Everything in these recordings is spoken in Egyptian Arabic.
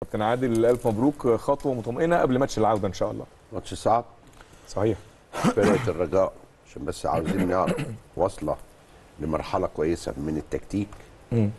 كابتن عادل الف مبروك خطوه مطمئنه قبل ماتش العوده ان شاء الله ماتش صعب صحيح فرقه الرجاء عشان بس عاوزين نعرف واصله لمرحله كويسه من التكتيك مم.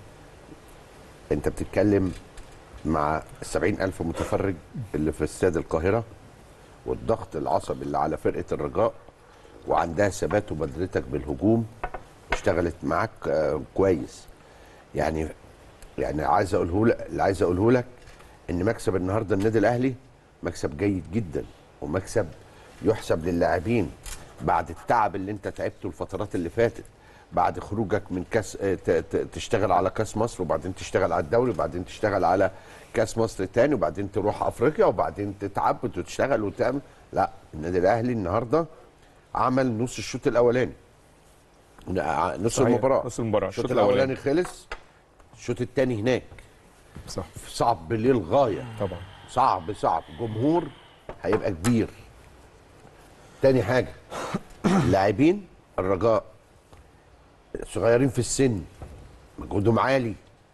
انت بتتكلم مع السبعين ألف متفرج اللي في استاد القاهرة والضغط العصبي اللي على فرقة الرجاء وعندها ثبات وبدرتك بالهجوم اشتغلت معاك آه، كويس يعني يعني عايز اقوله لك اللي عايز اقوله لك ان مكسب النهارده النادي الاهلي مكسب جيد جدا ومكسب يحسب للاعبين بعد التعب اللي انت تعبته الفترات اللي فاتت بعد خروجك من كاس اه، ت- ت- تشتغل على كاس مصر وبعدين تشتغل على الدوري وبعدين تشتغل على كاس مصر تاني وبعدين تروح افريقيا وبعدين تتعب وتشتغل وتعمل لا النادي الاهلي النهارده عمل نص الشوط الاولاني نص صحيح. المباراه نص المباراه الشوط الاولاني خلص الشوط الثاني هناك صح صعب للغايه طبعا صعب صعب جمهور هيبقى كبير تاني حاجه اللاعبين الرجاء صغيرين في السن مجهودهم عالي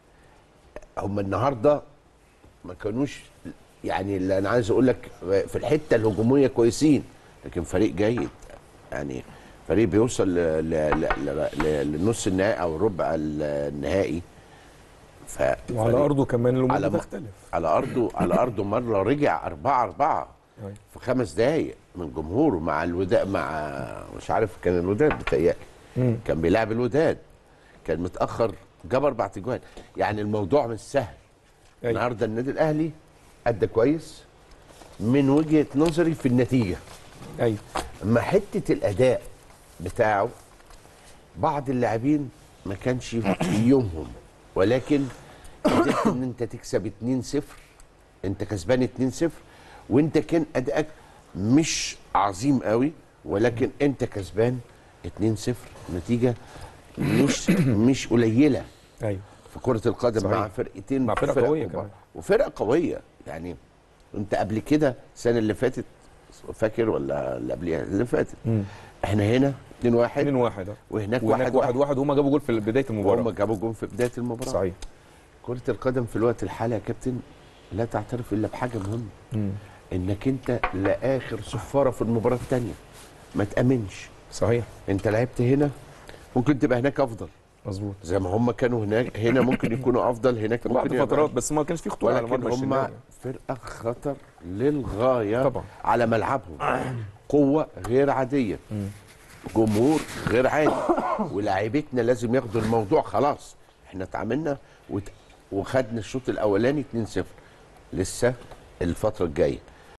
هم النهارده ما كانوش يعني اللي انا عايز اقول لك في الحته الهجوميه كويسين لكن فريق جيد يعني فريق بيوصل ل- ل- ل- ل- للنص النهائي او الربع النهائي ف وعلى فريق- ارضه كمان الامور على م- بتختلف على ارضه على ارضه مره رجع 4 4 أيوة. في خمس دقايق من جمهوره مع الوداد مع مش عارف كان الوداد بتهيألي مم. كان بيلعب الوداد كان متاخر جاب اربع تجوان يعني الموضوع مش سهل أيوة. النهارده النادي الاهلي ادى كويس من وجهه نظري في النتيجه ايوه اما حته الاداء بتاعه بعض اللاعبين ما كانش في يومهم ولكن قدرت ان انت تكسب 2-0 انت كسبان 2-0 وانت كان ادائك مش عظيم قوي ولكن انت كسبان 2-0 نتيجه مش مش قليله ايوه في كره القدم صحيح. مع فرقتين مع فرقة فرق قوية كبار. كمان. وفرقه قويه يعني انت قبل كده السنه اللي فاتت فاكر ولا اللي قبلها اللي فاتت مم. احنا هنا 2 1 2 1 وهناك وهناك 1 واحد 1 واحد وهم جابوا جول في بدايه وهم المباراه جابوا جون في بدايه المباراه صحيح كره القدم في الوقت الحالي يا كابتن لا تعترف الا بحاجه مهمه مم. انك انت لاخر صفاره في المباراه الثانيه ما تامنش صحيح انت لعبت هنا ممكن تبقى هناك افضل مظبوط زي ما هم كانوا هناك هنا ممكن يكونوا افضل هناك في بعض ممكن يبقى فترات بس ما كانش في خطوره على ولكن مرمى هم الشناوي فرقه خطر للغايه طبعا. على ملعبهم قوه غير عاديه مم. جمهور غير عادي ولاعيبتنا لازم ياخدوا الموضوع خلاص احنا اتعاملنا وت... وخدنا الشوط الاولاني 2-0 لسه الفتره الجايه